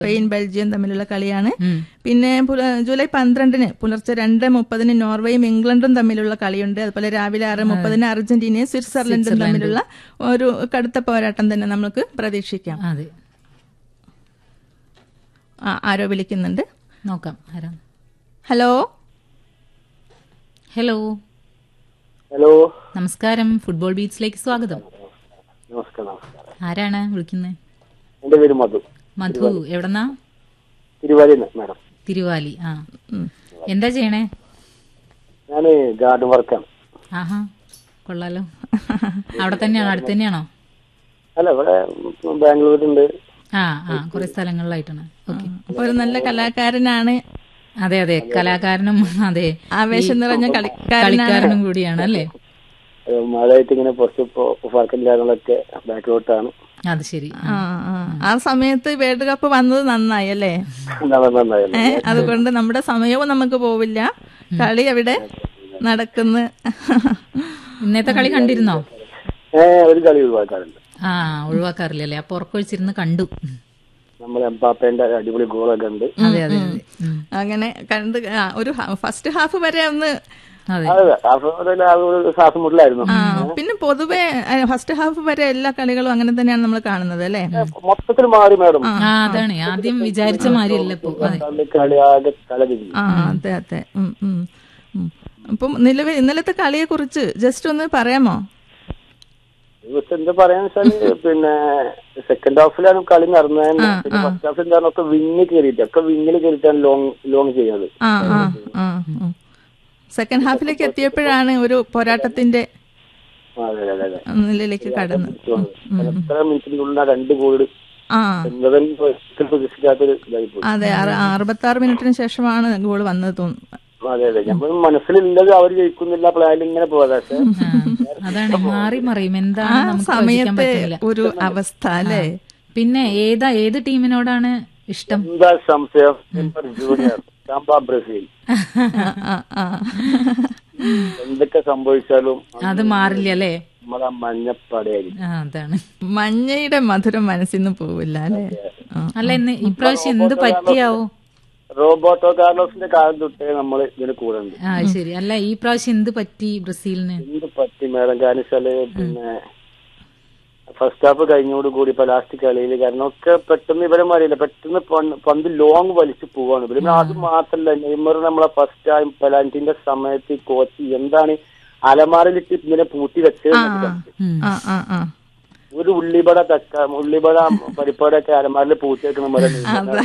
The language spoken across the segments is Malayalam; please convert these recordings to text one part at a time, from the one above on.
സ്പെയിൻ ബെൽജിയം തമ്മിലുള്ള കളിയാണ് ഉം. പിന്നെ പുല- ജൂലൈ പന്ത്രണ്ടിന് പുലർച്ചെ രണ്ട് മുപ്പതിന് നോർവേയും ഇംഗ്ലണ്ടും തമ്മിലുള്ള കളിയുണ്ട് അതുപോലെ രാവിലെ ആറ് മുപ്പതിന് അർജന്റീനയും സ്വിറ്റ്സർലൻഡും തമ്മിലുള്ള ഒരു കടുത്ത പോരാട്ടം തന്നെ നമുക്ക് പ്രതീക്ഷിക്കാം അതെ ആ, ആരോ വിളിക്കുന്നുണ്ട് നോക്കാം ആരാ ഹലോ ഹലോ ഹലോ നമസ്കാരം ഫുട്ബോൾ ബീച്ചിലേക്ക് സ്വാഗതം നമസ്കാരം നമസ്കാരം ആരാണ് വിളിക്കുന്നത് എന്റെ പേര് മധു മധു എവിടെന്നാ തിരുവാലിന്ന് മാഡം തിരുവാലി ആ എന്താ ചെയ്യണേ ഞാൻ ഗാർഡൻ വർക്കാണ് ആഹാ കൊള്ളാലോ അവിടെ തന്നെയാണോ അടുത്ത് തന്നെയാണോ അല്ല ഇവിടെ ബാംഗ്ലൂരുണ്ട് ആ ആ കുറെ സ്ഥലങ്ങളിലായിട്ടാണ് ഓക്കെ അപ്പൊ ഒരു നല്ല കലാകാരനാണ് അതെ അതെ കലാകാരനും അതെ ആവേശം നിറഞ്ഞ കളിക്കാരനാണ് കളിക്കാരനും കൂടിയാണ് അല്ലേ ഏഹ് മഴയായിട്ട് ഇങ്ങനെ കുറച്ച് ഇപ്പോ വർക്കും കാര്യങ്ങളൊക്കെ ബാക്കിലോട്ടാണ് അത് ശരി ആ ആ. ആ സമയത്ത് വേൾഡ് കപ്പ് വന്നത് നന്നായി അല്ലേ നന്നായിരുന്നു ഏ അതുകൊണ്ട് നമ്മുടെ സമയവും നമുക്ക് പോവില്ല കളി അവിടെ നടക്കുന്ന ഇന്നത്തെ കളി കണ്ടിരുന്നോ ഏഹ് ഒരു കളി ഒഴിവാക്കാറുണ്ട് ആ ഒഴിവാക്കാറില്ലല്ലേ അപ്പൊ ഉറക്കൊഴിച്ചിരുന്ന് കണ്ടു നമ്മൾ എംപാപ്പേന്റെ അടിപൊളി ഗോളൊക്കെ ഉണ്ട് അതെ അതെ അതെ ഉം. അങ്ങനെ കണ്ട് ആ, ഒരു ഫസ്റ്റ് ഹാഫ് വരെ ഒന്ന് അതെ അതെ അതെ ആ ഒരു ശ്വാസം മുട്ടലായിരുന്നു ആ പിന്നെ പൊതുവെ ഫസ്റ്റ് ഹാഫ് വരെ എല്ലാ കളികളും അങ്ങനെ തന്നെയാണ് നമ്മൾ കാണുന്നത് അല്ലേ മൊത്തത്തിൽ മാറി മാഡം ആ അതാണ് ആദ്യം വിചാരിച്ച മാതിരിയല്ല ഇപ്പൊ അതെ കളി കളി ആകെ തല തിരിഞ്ഞു ആ അതെ അതെ ഉം, ഉം, ഉം. അപ്പം നിലവിൽ ഇന്നലത്തെ കളിയെ കുറിച്ച് ജസ്റ്റ് ഒന്ന് പറയാമോ ഇവർക്ക് എന്താ പറയാന്ന് വെച്ചാല് പിന്നെ സെക്കൻഡ് ഹാഫിലാണ് കളി നടന്നത് പിന്നെ ഫസ്റ്റ് ഹാഫിൽ എന്താണൊക്കെ വിങ് കയറിയിട്ട് ഒക്കെ വിങ്ങിൽ കയറിയിട്ടാണ് ലോങ് ലോങ് ചെയ്യുന്നത് ആ ആ ആ സെക്കൻഡ് ഹാഫിലേക്ക് എത്തിയപ്പോഴാണ് ഒരു പോരാട്ടത്തിന്റെ ആ, അതെ അതെ അതെ നിലയിലേക്ക് കടന്നത് എത്ര മിനിറ്റിനുള്ളിൽ ആ രണ്ട് ഗോള് ആ എന്നതും ഒരിക്കലും പ്രതീക്ഷിക്കാത്തൊരു ഇതായി പോയി അതെ അറുപത്തി ആറ് മിനിറ്റിന് ശേഷമാണ് ഗോൾ വന്നത് തോന്നുന്നു അതെ അതെ നമ്മൾ മനസ്സിലുള്ളത് അവർ ജയിക്കുന്നില്ല പ്ലാനിൽ ഇങ്ങനെ പോകാതെ പക്ഷെ ആ, അതാണ് മാറി മറിയും ആ എന്താണ് നമുക്ക് പ്രവചിക്കാൻ സമയത്തെ പറ്റില്ല ഒരു അവസ്ഥ അല്ലേ പിന്നെ ഏതാ ഏത് ടീമിനോടാണ് ഇഷ്ടം എന്താ സംശയം ജൂനിയർ കാമ്പ ബ്രസീൽ ആ, ആ. എന്തൊക്കെ സംഭവിച്ചാലും അത് മാറില്ല അല്ലേ നമ്മളെ മഞ്ഞപ്പടയായിരിക്കും ആ അതാണ് മഞ്ഞയുടെ മധുരം മനസ്സിൽ നിന്ന് പോവില്ല അല്ലേ ആ. അല്ല ഇന്ന് ഇപ്രാവശ്യം എന്ത് പറ്റിയാവോ റോബോട്ടോ കാർലോസിന്റെ കാലം തൊട്ടേ നമ്മൾ ഇതിന് കൂടെ ഉണ്ട് ആ ശരി അല്ല ഈ പ്രാവശ്യം എന്ത് പറ്റി ബ്രസീലിന് എന്ത് പറ്റി മേഡം കാരണം വെച്ചാല് പിന്നെ ഫസ്റ്റ് ഹാഫ് കഴിഞ്ഞോട് കൂടി ഇപ്പൊ ലാസ്റ്റ് കളിയിൽ കാരണം ഒക്കെ പെട്ടെന്ന് ഇവരെ മാറിയില്ല പെട്ടെന്ന് പന്ത് പന്ത് ലോങ് വലിച്ചു പോവാണ് ഇവര് പിന്നെ അത് മാത്രല്ല നെയ്മർ നമ്മളെ ഫസ്റ്റ് ടൈം പെലാന്റിന്റെ സമയത്ത് കോച്ച് എന്താണ് അലമാറിലിട്ട് ഇങ്ങനെ പൂട്ടി വെച്ചത് ഉം. ആ ആ ആ ഒരു ഉള്ളിബട തക്ക ഉള്ളിബട പരിപ്പടൊക്കെ അലമാരിൽ പൂട്ടി വെക്കുന്ന പോലെ നെയ്മറിനെ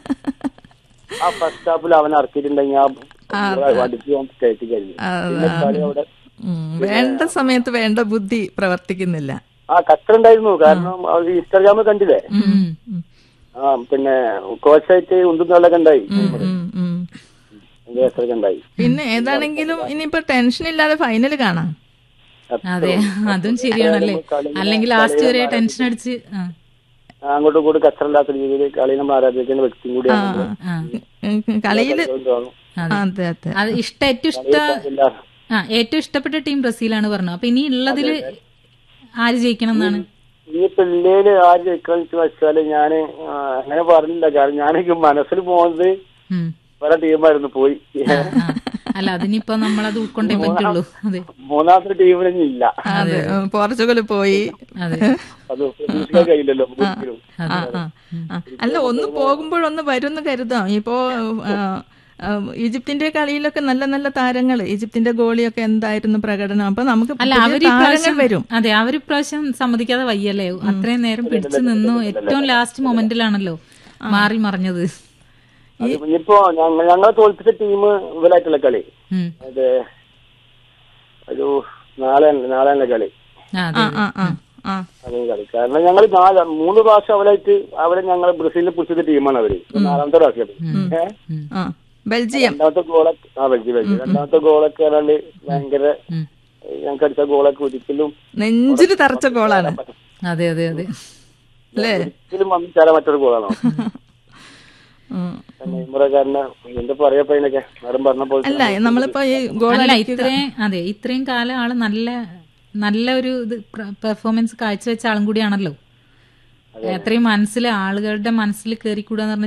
ആ ഫസ്റ്റ് ഹാഫിൽ അവൻ ഇറക്കിയിട്ടുണ്ടെങ്കിൽ ആ വടിച്ച് കയറ്റി കഴിഞ്ഞു പിന്നെ കളി അവിടെ ഉം. വേണ്ട സമയത്ത് വേണ്ട ബുദ്ധി പ്രവർത്തിക്കുന്നില്ല ആ കത്തറുണ്ടായിരുന്നു കാരണം അത് ഇൻസ്റ്റാഗ്രാമിൽ കണ്ടില്ലേ ഉം. ഉം. ആ പിന്നെ കോച്ചായിട്ട് ഉന്തുന്നതൊക്കെ ഉണ്ടായി ഉം, ഉം. കേസൊക്കെ ഉണ്ടായി പിന്നെ ഏതാണെങ്കിലും ഇനിയിപ്പോ ടെൻഷൻ ഇല്ലാതെ ഫൈനൽ കാണാം അതെ അതും ശരിയാണല്ലേ അല്ലെങ്കിൽ ലാസ്റ്റ് വരെ ടെൻഷൻ അടിച്ച് ആ അങ്ങോട്ടും ഇങ്ങോട്ടും കച്ചറില്ലാത്ത രീതിയിൽ കളി നമ്മൾ ആരാധിക്കുന്ന വ്യക്തിയും കൂടിയാണ് ആ ഉം, കളിയില് തോന്നും. അതെ അതെ അത് ഇഷ്ട ഏറ്റവും ഇഷ്ട ഇല്ല. ആ ഏറ്റവും ഇഷ്ടപ്പെട്ട ടീം ബ്രസീലാണ് പറഞ്ഞു അപ്പൊ ഇനി ഉള്ളതില് ആര് ജയിക്കണം എന്നാണ് ഈ പിള്ളേര് ആര് ജയിക്കാന്ന് വെച്ചാല് ഞാന് ആ, അങ്ങനെ പറഞ്ഞില്ല കാരണം ഞാൻ മനസ്സിൽ പോകുന്നത് ഉം. പല ടീമായിരുന്നു പോയി ആ, ആ. അല്ല അതിനിപ്പോ നമ്മളത് ഉൾക്കൊണ്ടേ പറ്റുള്ളൂ അതെ മൂന്നാമത്തെ ടീമിനൊന്നും ഇല്ല അതെ ഉം, പോർച്ചുഗൽ പോയി അതെ അത് പ്രതീക്ഷിക്കാൻ കഴിയില്ലല്ലോ ഒരിക്കലും ആ, ആ, ആ. അല്ല ഒന്ന് പോകുമ്പോഴൊന്ന് വരുമെന്ന് കരുതാം ഇപ്പോ ആ, ആ, ഈജിപ്തിന്റെ കളിയിലൊക്കെ നല്ല നല്ല താരങ്ങൾ ഈജിപ്തിന്റെ ഗോളിയൊക്കെ എന്തായിരുന്നു പ്രകടനം അപ്പൊ നമുക്ക് അല്ല പുതിയ അവര് താരങ്ങൾ ഇപ്രാവശ്യം വരും അതെ അവര് ഇപ്രാവശ്യം സമ്മതിക്കാതെ വയ്യല്ലേ അത്രയും നേരം പിടിച്ചു നിന്നു ഏറ്റവും ലാസ്റ്റ് മൊമെന്റിലാണല്ലോ മാറി മറിഞ്ഞത് അത് ഇനിയിപ്പോ ഞങ്ങൾ ഞങ്ങളെ തോൽപ്പിച്ച ടീം ഇവരായിട്ടുള്ള കളി ഉം. അത് ഒരു നാളെ നാളെ കളി ആ, ആ അതെ ആ ആ ആ അതേ കളി കാരണം ഞങ്ങൾ നാല് മൂന്ന് പ്രാവശ്യം അവരായിട്ട് അവരെ ഞങ്ങൾ ബ്രസീലിൽ പിടിച്ചത് ടീമാണ് അവര് നാലാമത്തെ പ്രാവശ്യം ഏഹ് ഉം. ആ ബെൽജിയം രണ്ടാമത്തെ ഗോളൊക്കെ ആ വെച്ച് വെച്ച് രണ്ടാമത്തെ ഗോളൊക്കെ പറഞ്ഞാല് ഭയങ്കര ഉം. ഞങ്ങൾക്ക് അടിച്ച ഗോളൊക്കെ ഒരിക്കലും നെഞ്ചില് തറച്ച ഗോളാണ് അതെ അതെ അതെ അല്ലേ ഒരിക്കലും വന്ന് ചേരാൻ മറ്റൊരു ഗോളാണോ ഉം. നെയ്മറെ കാരണം എന്താ പറയാ ഇതിനൊക്കെ മാഡം പറഞ്ഞ പോലെ അല്ല നമ്മളിപ്പോ ഈ ഗോൾ അല്ല ഇത്രയും അതെ ഇത്രയും കാലം ആള് നല്ല നല്ല ഒരു ഇത് പെർഫോമൻസ് കാഴ്ചവെച്ച ആളും കൂടിയാണല്ലോ അത്രയും മനസ്സിൽ ആളുകളുടെ മനസ്സിൽ കയറിക്കൂടാന്ന് പറഞ്ഞ